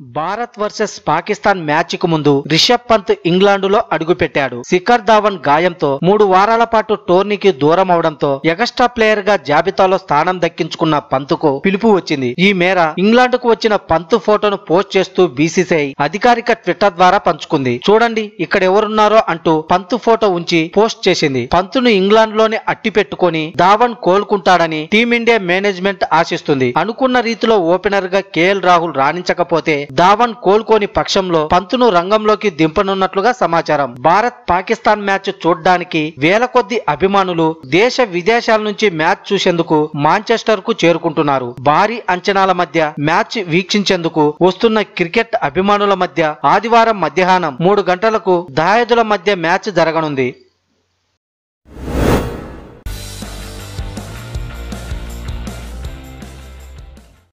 Bharat versus Pakistan match కు ముందు రిషబ్ పంత్ ఇంగ్లాండులో అడుగుపెట్టాడు శిఖర్ ధావన్ గాయంతో మూడు వారాల పాటు టోర్నీకి దూరం అవడంతో ఎగస్ట్రా ప్లేయర్ గా జాబితాలో స్థానం దక్కించుకున్న పంత్కు పిలుపు వచ్చింది ఈ మేర ఇంగ్లాండ్కు వచ్చిన పంత్ ఫోటోను పోస్ట్ చేస్తూ బీసీసీఐ అధికారిక ట్విట్టర్ ద్వారా పంచుకుంది చూడండి ఇక్కడ ఎవరున్నారో అంటూ పంత్ ఫోటో ఉంచి పోస్ట్ చేసింది పంతును ఇంగ్లాండ్ లోనే అట్టి పెట్టుకొని ధావన్ కోలుకుంటాడని టీమిండియా మేనేజ్మెంట్ ఆశిస్తుంది అనుకున్న రీతిలో ఓపెనర్ గా కేఎల్ రాహుల్ రాణించకపోతే ధావన్ కోలుకోని పక్షంలో పంతును రంగంలోకి దింపనున్నట్లుగా సమాచారం భారత్ పాకిస్తాన్ మ్యాచ్ చూడ్డానికి వేల కొద్ది అభిమానులు దేశ విదేశాల నుంచి మ్యాచ్ చూసేందుకు మాంచెస్టర్ కు చేరుకుంటున్నారు భారీ అంచనాల మధ్య మ్యాచ్ వీక్షించేందుకు వస్తున్న క్రికెట్ అభిమానుల మధ్య ఆదివారం మధ్యాహ్నం మూడు గంటలకు దాయదుల మధ్య మ్యాచ్ జరగనుంది